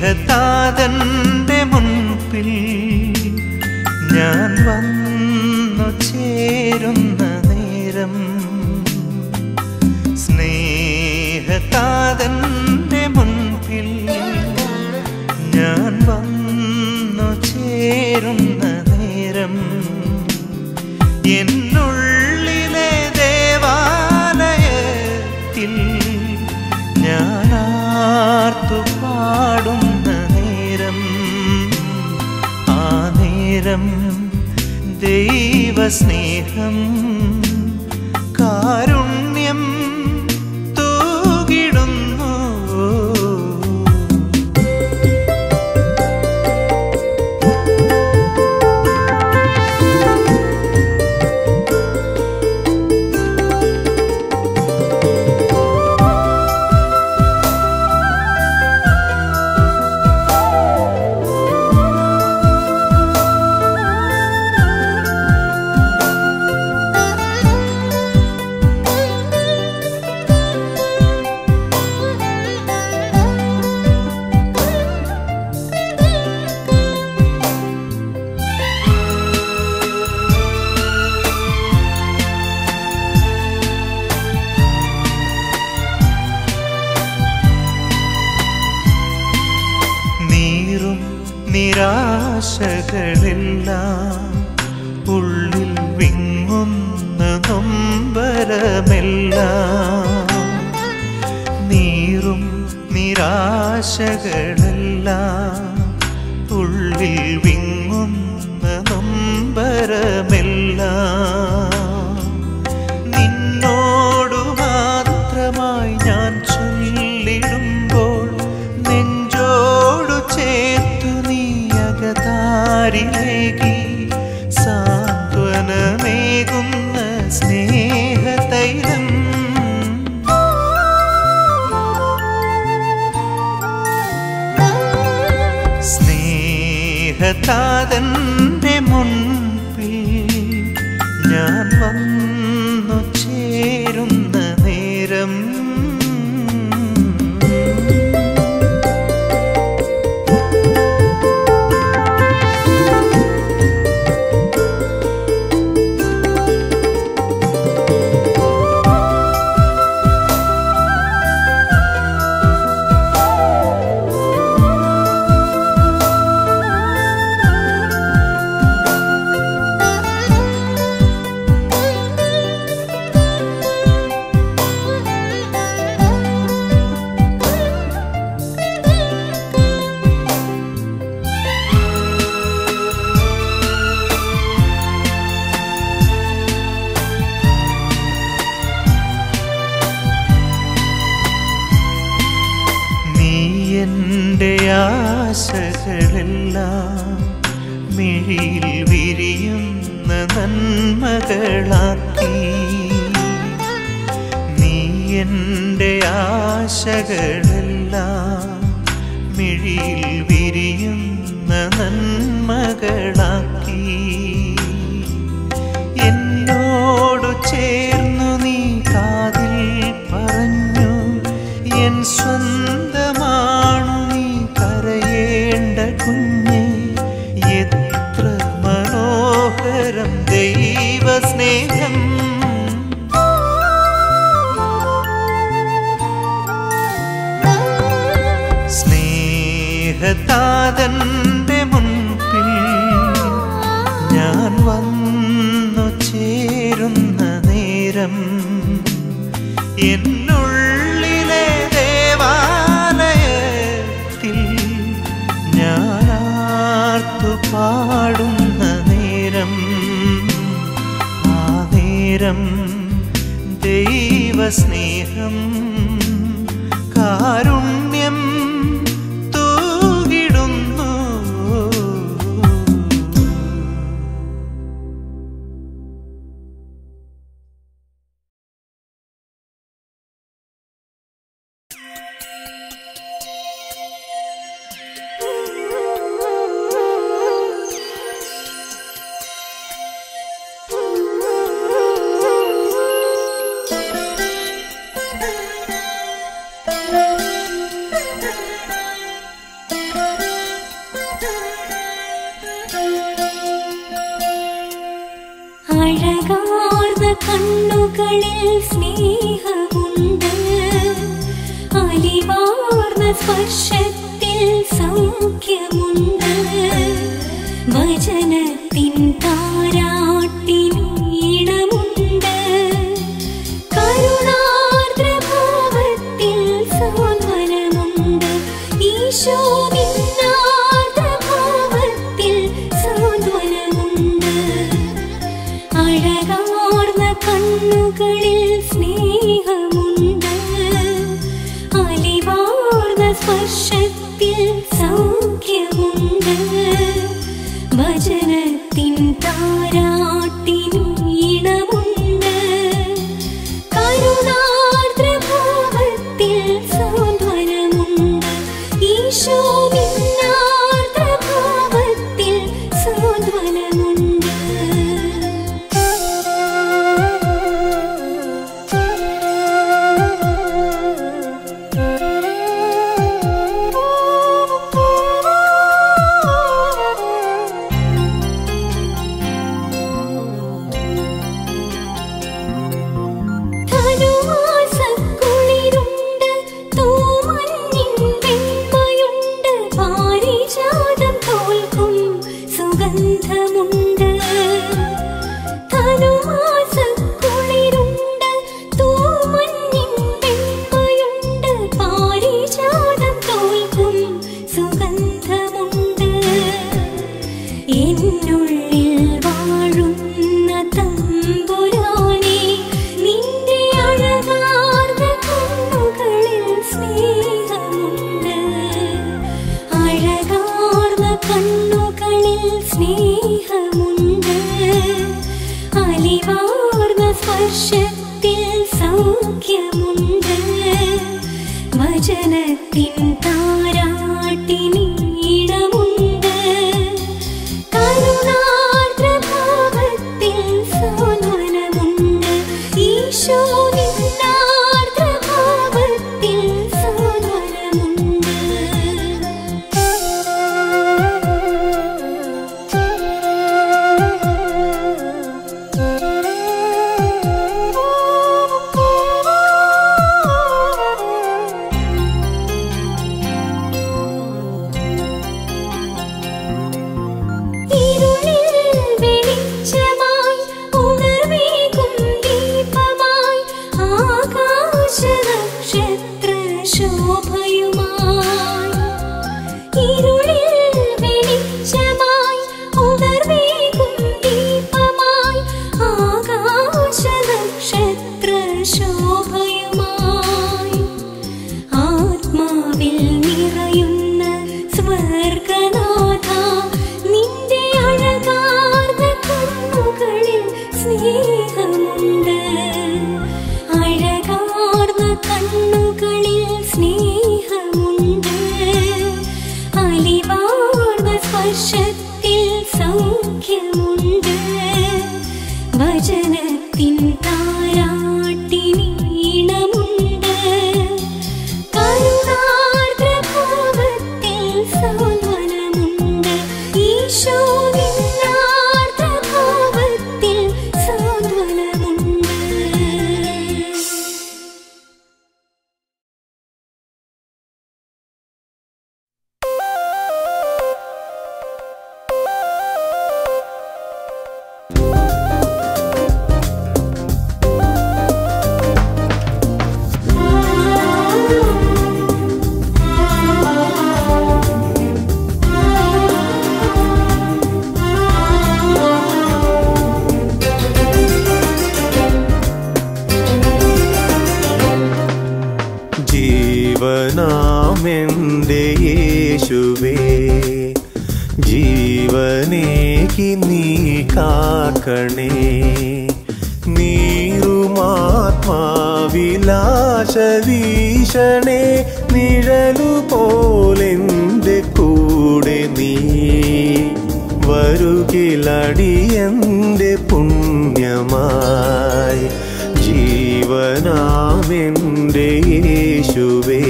സ്നേഹതാതന്റെ മുൻപിൽ ഞാൻ വന്നു ചേരുന്ന നേരം സ്നേഹതാതന്റെ മുൻപിൽ ഞാൻ വന്നു ചേരുന്ന നേരം എന്നുള്ളിലെ ദേവാലയത്തിൽ ഞാൻ ആർത്തു പാടുന്ന നേരം ആ നേരം ദൈവസ്നേഹം കാരുണ്യം തൂകിടുന്നു നീറും നിരാശകളെല്ലാം ഉള്ളിൽ വിങ്ങുന്ന നൊമ്പരമെല്ലാം നീറും നിരാശകളെല്ലാം ഉള്ളിൽ വിങ്ങുന്ന നൊമ്പരമെല്ലാം നിന്നോടു മാത്രമായി ഞാൻ ചൊല്ലിടുമ്പോൾ നെഞ്ചോടു ചേർത്തു നീ അകതാരിലേകി സാന്ത്വനമേകുന്ന സ്നേഹതൈലം സ്നേഹതാതന്റെ മുൻപിൽ ഞാൻ വന്നു ചേരുന്ന നേരം നീ എൻ്റെ ആശകളെല്ലാം മിഴിയിൽ വിരിയുന്ന നന്മകളാക്കി നീ എൻ്റെ ആശകളെല്ലാം മിഴിയിൽ വിരിയുന്ന നന്മകളാക്കി എന്നോടു ചേർന്നു നീ കാതിൽ പറഞ്ഞു എൻ സ്വന്തമാണു നീ കരയേണ്ട കുഞ്ഞെ എത്ര മനോഹരം ദൈവസ്നേഹം സ്നേഹതാതന്റെ മുൻപിൽ ഞാൻ വന്നു ചേരുന്ന നേരം എന്നുള്ളിലെ ദേവാലയത്തിൽ ഞാൻ ആർത്തു പാടുന്ന നേരം ആ നേരം ദൈവസ്നേഹം കാരുണ്യം തൂകിടുന്നു Thank you. കണ്ണുകളിൽ സ്നേഹമുണ്ട് അലിവാർന്ന സ്പർശത്തിൽ സൗഖ്യമുണ്ട് വചനത്തിൻ താരാട്ടിൻ ഈണമുണ്ട് കരുണാർദ്രഭാവത്തിൽ സാന്ത്വനമുണ്ട് ഈശോ നിന്നാർദ്രഭാവത്തിൽ സാന്ത്വനമുണ്ട് അഴകാർന്ന കണ്ണുകളിൽ സ്നേഹമുണ്ട് അലിവാർന്ന സ്പർശത്തിൽ സൗഖ്യമുണ്ട് വചനത്തിൻ താരാട്ടിൻ ഈണമുണ്ട് കരുണാർദ്രഭാവത്തിൽ സാന്ത്വനമുണ്ട് ഈശോ നിന്നാർദ്രഭാവത്തിൽ സാന്ത്വനമുണ്ട് ധനുമാസക്കുളിരുണ്ട് തൂമഞ്ഞിൻ വെണ്മയുണ്ട് പാരിജാതം തോൽക്കും സുഗന്ധമുണ്ട് ധനുമാസക്കുളിരുണ്ട് തൂമഞ്ഞിൻ വെണ്മയുണ്ട് പാരിജാതം തോൽക്കും സുഗന്ധമുണ്ട് എന്നുള്ളിൽ വാഴുന്ന തമ്പുരാനെ നിന്റെ അഴകാർന്ന കണ്ണുകളിൽ സ്നേഹമുണ്ട് അഴകാർന്ന കണ്ണുകളിൽ സ്നേഹമുണ്ട് അലിവാർന്ന സ്പർശത്തിൽ സൗഖ്യമുണ്ട് വചനത്തിൻ താരാട്ടിനീണമുണ്ട് കരുണാർദ്രഭാവത്തിൽ സാന്ത്വനമുണ്ട് ഈശോ നിന്നാർദ്രഭാവത്തിൽ സാന്ത്വനമുണ്ട് ഇരുളിൽ വെളിച്ചമായി ഉണർവേകും ദീപമായി ആകാശനക്ഷത്ര ശോഭയുമായി ഇരുളിൽ വെളിച്ചമായി ഉണർവേകും ദീപമായി ആകാശനക്ഷത്ര ശോഭയുമായി ആത്മാവിൽ നിറയുന്ന സ്വർഗനാഥ നിന്റെ അഴകാർന്ന കണ്ണുകളിൽ സ്നേഹമുണ്ട് അഴകാർന്ന കണ്ണുകളിൽ സ്നേഹമുണ്ട് അലിവാർന്ന സ്പർശത്തിൽ സൗഖ്യമുണ്ട് വചനത്തിൻ താരാട്ടിനീണമുണ്ട് കരുണാർദ്രഭാവത്തിൽ സാന്ത്വനമുണ്ട് ഈശോ നിന്നാർദ്രഭാവത്തിൽ സാന്ത്വനമുണ്ട് ജീവനാമെന്റെ യേശുവേ ജീവനേക്ക് നീ കാക്കണേ നീറുമാത്മാവിലാശ വീശണേ നിഴലു പോലെന്റെ കൂടെ നീ വരുകിലടിയന്റെ പുണ്യമായി ജീവനാമെന്റെ യേശുവേ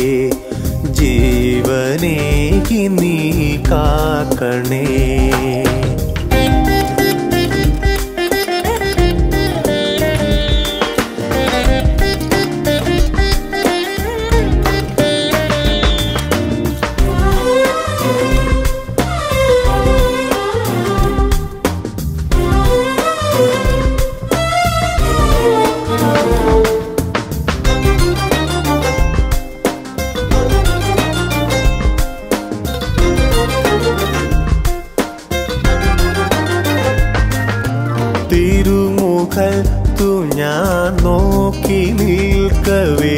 ജീവനേക്ക് നീ കാക്കണേ തിരുമുഖത്തു ഞാൻ നോക്കി നിൽക്കവേ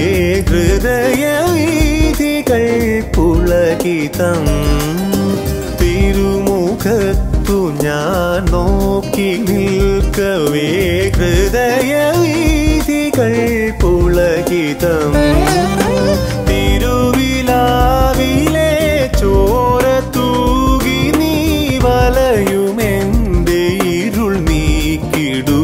ഹൃദയവീതികൾ പുളകിതം തിരുമുഖത്തു ഞാൻ നോക്കി നിൽക്കവേ ഹൃദയവീതികൾ പുളകിതം തിരുവിലാവിലെ ചോര തൂകി നീ വലയുമെന്റെ ഇരുൾ നീക്കിടൂ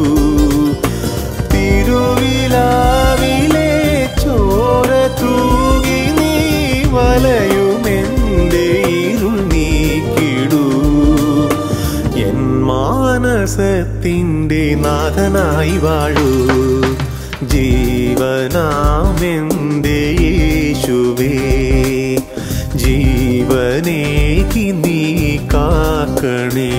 തിരുവിലാവിലെ ചോര തൂകി നീ വലയുമെന്റെ ഇരുൾ നീക്കിടൂ എൻ മാനസത്തിൻ്റെ നാഥനായി വാഴൂ ജീവനാമെന്റെ യേശുവേ ജീവനേക്ക് നീ കാക്കണേ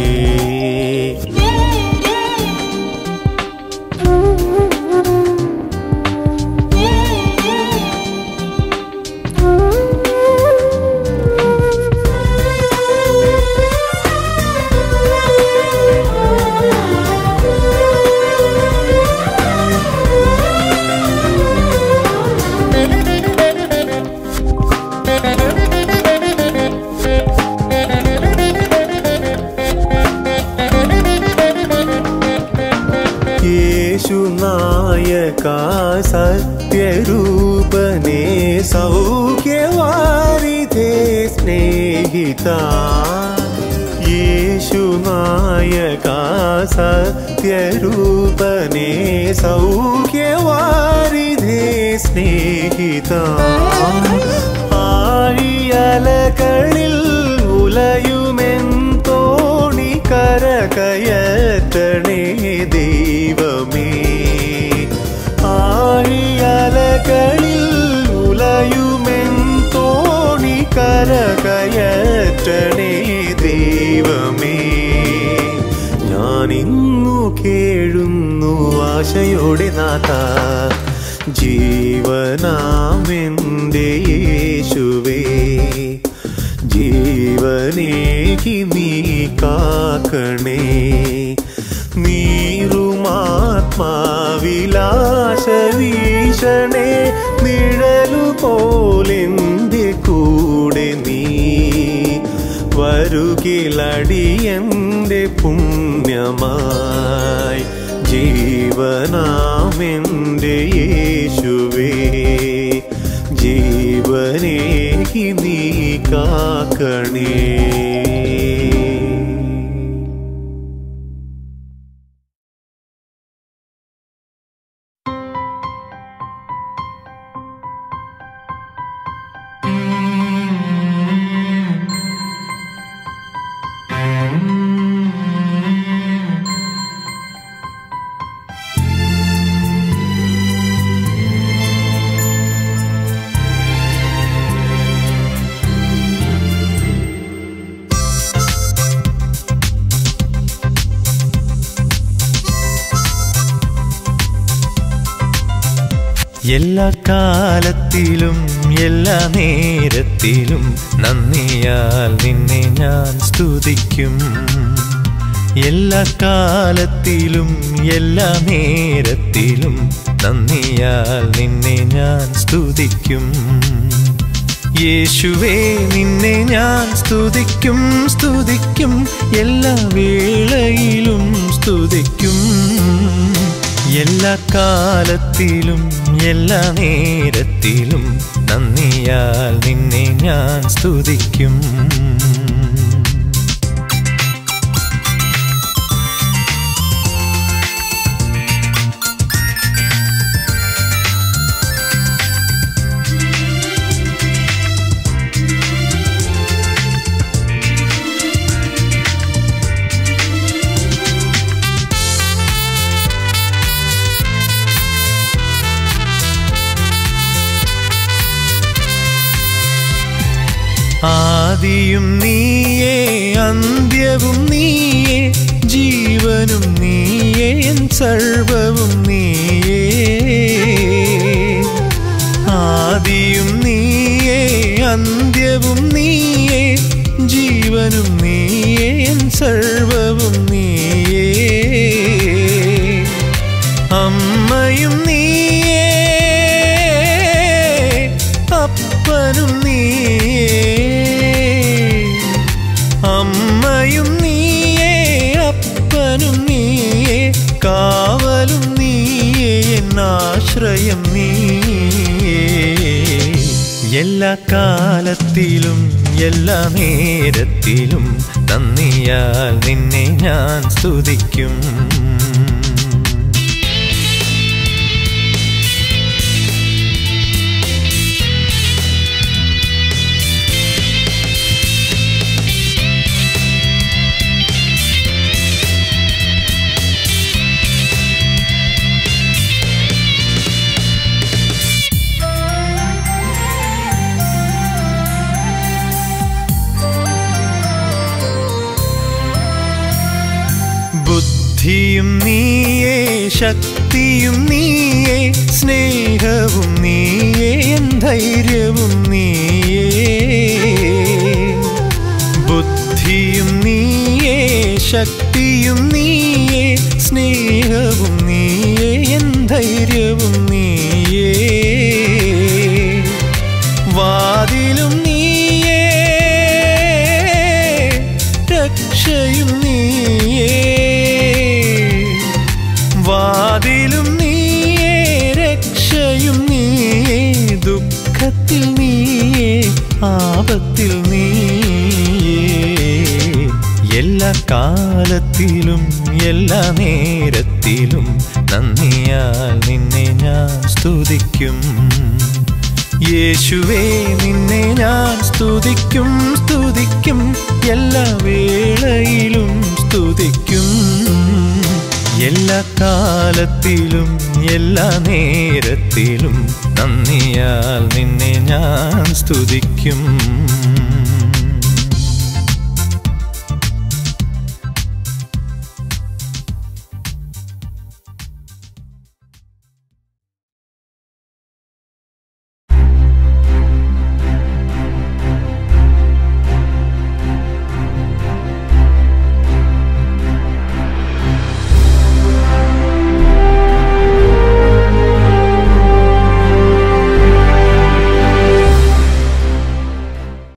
യേശുനായക സത്യരൂപനെ സൗഖ്യവാരിധേ സ്നേഹിത യേശുനായക സത്യരൂപനെ സൗഖ്യവാരിധേ സ്നേഹിത ആഴിയലകളിൽ ഉലയുമെൻ തോണി കരകയറ്റണേ ദൈവമേ ആഴിയലകളിൽ ഉലയുമെൻ തോണി കരകയറ്റണേ ദൈവമേ ഞാനിന്നു കേഴുന്നു ആശയോടെ നാഥ ജീവനാമെന്റെ യേശുവേ ജീവനേകി നീ കാക്കണേ നീറുമാത്മാവിലാശ വീശണേ നിഴലു പോലെന്റെ കൂടെ നീ വരുകിലടിയന്റെ പുണ്യമായി ജീവനാമെന്റെ യേശുവേ ജീവനേകി നീ കാക്കണേ എല്ലാ കാലത്തിലും എല്ലാ നേരത്തിലും നന്ദിയാൽ നിന്നെ ഞാൻ സ്തുതിക്കും എല്ലാ കാലത്തിലും എല്ലാ നേരത്തിലും നന്ദിയാൽ നിന്നെ ഞാൻ സ്തുതിക്കും യേശുവേ നിന്നെ ഞാൻ സ്തുതിക്കും സ്തുതിക്കും എല്ലാ വേളയിലും സ്തുതിക്കും എല്ലാ കാലത്തിലും എല്ലാ നേരത്തിലും നന്ദിയാൽ നിന്നെ ഞാൻ സ്തുതിക്കും ആദിയും നീയേ അന്ത്യവും നീയേ ജീവനും നീയേ എൻ സർവവും നീയേ ആദിയും നീയേ അന്ത്യവും നീയേ ജീവനും നീയേ എൻ സർവവും നീയേ അമ്മ അമ്മയും നീയേ അപ്പനും നീയേ അമ്മയും നീയേ അപ്പനും നീയേ കാവലും നീയേ എന്നാശ്രയം നീയേ എല്ലാ കാലത്തിലും എല്ലാ നേരത്തിലും നന്ദിയാൽ നിന്നെ ഞാൻ സ്തുതിക്കും ബുദ്ധിയും നീയേ ശക്തിയും നീയേ സ്നേഹവും നീയേ എൻ ധൈര്യവും നീയേ ബുദ്ധിയും നീയേ ശക്തിയും നീയേ സ്നേഹവും നീയേ എൻ ധൈര്യവും നീയേ വാതിലും നീയേ രക്ഷയും നീയേ വാതിലും നീയേ രക്ഷയും നീയേ ദുഃഖത്തിൽ നീയേ ആപത്തിൽ നീയേ എല്ലാ കാലത്തിലും എല്ലാ നേരത്തിലും നന്ദിയാൽ നിന്നെ ഞാൻ സ്തുതിക്കും യേശുവേ നിന്നെ ഞാൻ സ്തുതിക്കും സ്തുതിക്കും എല്ലാ വേളയിലും സ്തുതിക്കും എല്ലാ കാലത്തിലും എല്ലാ നേരത്തിലും നന്ദിയാൽ നിന്നെ ഞാൻ സ്തുതിക്കും